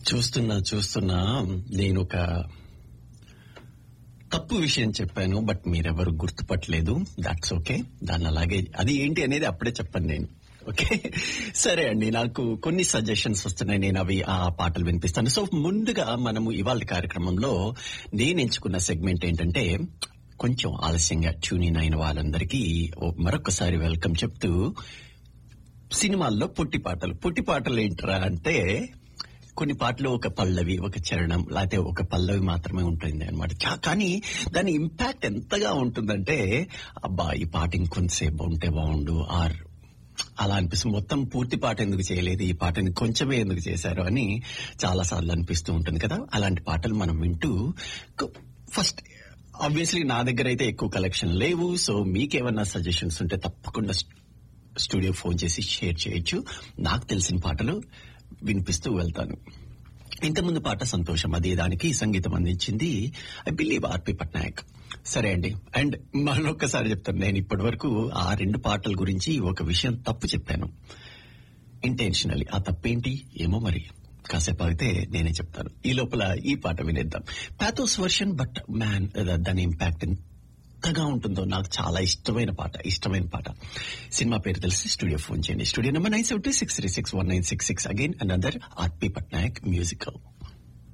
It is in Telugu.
చూస్తున్నా చూస్తున్నా నేను ఒక తప్పు విషయం చెప్పాను బట్ మీరెవరు గుర్తుపట్టలేదు దాట్స్ ఓకే దాన్ని అలాగే అది ఏంటి అనేది అప్పుడే చెప్పాను నేను ఓకే సరే అండి నాకు కొన్ని సజెషన్స్ వస్తున్నాయి నేను అవి ఆ పాటలు వినిపిస్తాను సో ముందుగా మనము ఇవాళ కార్యక్రమంలో నేను ఎంచుకున్న సెగ్మెంట్ ఏంటంటే కొంచెం ఆలస్యంగా ట్యూనిన్ అయిన వాళ్ళందరికీ ఓ- మరొకసారి వెల్కమ్ చెప్తూ సినిమాల్లో పొట్టి పాటలు పొట్టి పాటలు ఏంట్రా అంటే కొన్ని పాటలు ఒక పల్లవి ఒక చరణం లేకపోతే ఒక పల్లవి మాత్రమే ఉంటుంది అనమాట కానీ దాని ఇంపాక్ట్ ఎంతగా ఉంటుందంటే అబ్బా ఈ పాట ఇంకొంతసేపు ఉంటే బాగుండు ఆర్ అలా అనిపిస్తుంది మొత్తం పూర్తి పాట ఎందుకు చేయలేదు ఈ పాటని కొంచెమే ఎందుకు చేశారు అని చాలా సార్లు అనిపిస్తూ ఉంటుంది కదా అలాంటి పాటలు మనం వింటూ ఫస్ట్ ఆబ్వియస్లీ నా దగ్గర అయితే ఎక్కువ కలెక్షన్ లేవు సో మీకేమన్నా సజెషన్స్ ఉంటే తప్పకుండా స్టూడియో ఫోన్ చేసి షేర్ చేయొచ్చు నాకు తెలిసిన పాటలు వినిపిస్తూ వెళ్తాను ఇంతకుముందు పాట సంతోషం అదే దానికి సంగీతం అందించింది ఐ బిలీవ్ ఆర్పి పట్నాయక్ సరే అండి అండ్ మరొకసారి చెప్తాను నేను ఇప్పటి వరకు ఆ రెండు పాటల గురించి ఒక విషయం తప్పు చెప్పాను ఇంటెన్షనలీ ఆ తప్పేంటి ఏమో మరి కాసేపు అయితే నేనే చెప్తాను ఈ లోపల ఈ పాట వినేద్దాం పాథోస్ వర్షన్ బట్ మ్యాన్ దాని ఇంపాక్ట్ ఎంతగా ఉంటుందో నాకు చాలా ఇష్టమైన పాట ఇష్టమైన పాట సినిమా పేరు తెలిసి స్టూడియో ఫోన్ చేయండి studio number nine seven six three six one nine six six again another RP Patnaik musical